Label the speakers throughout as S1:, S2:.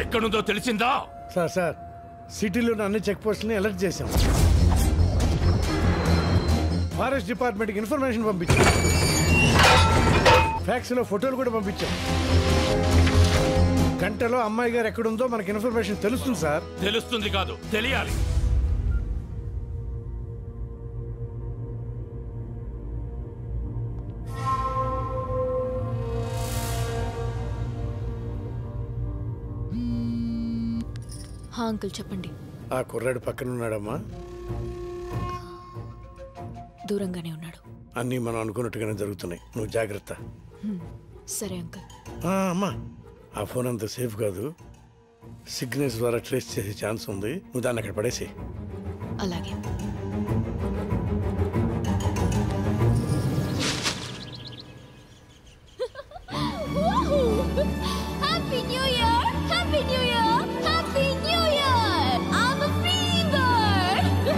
S1: ఎక్కడుందో తెలిసిందా
S2: sir sir సిటీలోని అన్ని చెక్ పోస్టులని అలర్ట్ చేశాం ఫారెస్ట్ డిపార్ట్మెంట్కి ఇన్ఫర్మేషన్ పంపించాం ఫ్యాక్స్లో ఫోటోలు కూడా పంపించాం గంటలో అమ్మాయి గారు ఎక్కడుందో మనకి ఇన్ఫర్మేషన్ తెలుస్తుంది సార్
S1: తెలుస్తుంది కాదు తెలియాలి
S3: హా అంకుల్ చెప్పండి
S2: ఆ కుర్రాడు పక్కన ఉన్నాడమ్మా
S3: దూరంగానే ఉన్నాడు
S2: అన్నీ మనం అనుకున్నట్టుగానే జరుగుతున్నాయి నువ్వు జాగ్రత్త
S3: సరే అంకుల్
S2: ఆ, అమ్మా ఆ ఫోన్ అంత సేఫ్ కాదు సిగ్నల్స్ ద్వారా ట్రేస్ చేసే ఛాన్స్ ఉంది నువ్వు దాన్ని అక్కడ పడేసి
S3: అలాగే
S4: Happy New Year! Happy New Year! Happy New Year! I'm a fever!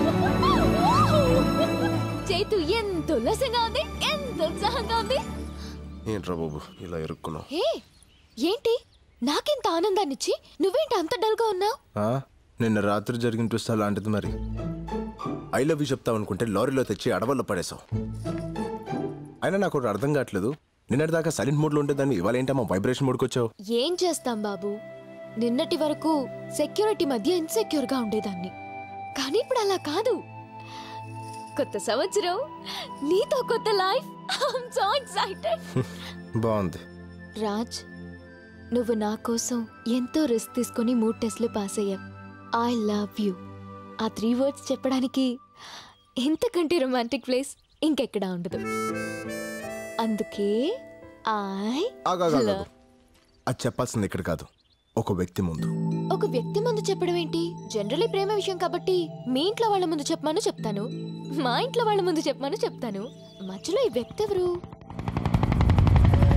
S4: చేతు ఎంత ఉల్లాసంగా ఉంది ఎంత ఉత్సాహంగా ఉంది
S5: ఏంట్రా బాబు ఇలా ఇరుక్కున్నావు
S3: హే ఏంటి నాకెంత ఆనందాన్నిచ్చి నువ్వేంటి అంత డల్గా ఉన్నావు
S5: ఆ? నిన్న రాత్రి జరిగిన ట్విస్ట్ అలాంటిది మరి ఐ లవ్ యూ చెప్తావు అనుకుంటే లారీలో తెచ్చి అడవుల్లో పడేశావు అయినా నాకు ఒకటి అర్థం కావట్లేదు నిన్నటి దాకా సైలెంట్ మోడ్లో ఉంటే దాన్ని ఇవాళ ఏంటమ్మా వైబ్రేషన్ మోడ్కి వచ్చావు
S3: ఏం చేస్తాం బాబు నిన్నటి వరకు సెక్యూరిటీ మధ్య ఇన్సెక్యూర్ గా ఉండేదాన్ని కానీ ఇప్పుడు అలా కాదు కొత్త సంవత్సరం నీతో కొత్త లైఫ్ సో ఎక్సైటెడ్
S5: బాగుంది
S3: రాజ్ నువ్వు నా కోసం ఎంతో రిస్క్ తీసుకొని మూడు టెస్ట్లు పాస్ అయ్యావు ఐ లవ్ యూ ఆ త్రీ వర్డ్స్ చెప్పడానికి ఇంతకంటే రొమాంటిక్ ప్లేస్ ఇంకెక్కడా ఉండదు అందుకే ఐ
S5: ఆగాగాగు. అది చెప్పాల్సింది ఇక్కడ కాదు ఒక వ్యక్తి ముందు
S3: ఒక వ్యక్తి ముందు చెప్పడం ఏంటి జనరలీ ప్రేమ విషయం కాబట్టి మీ ఇంట్లో వాళ్ళ ముందు చెప్పమని చెప్తాను మా ఇంట్లో వాళ్ళ ముందు చెప్పమని చెప్తాను మధ్యలో ఈ వ్యక్తి ఎవరు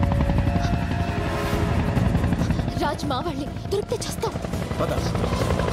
S3: రాజ్ మా వాళ్ళే దొరికితే చేస్తాం
S5: పద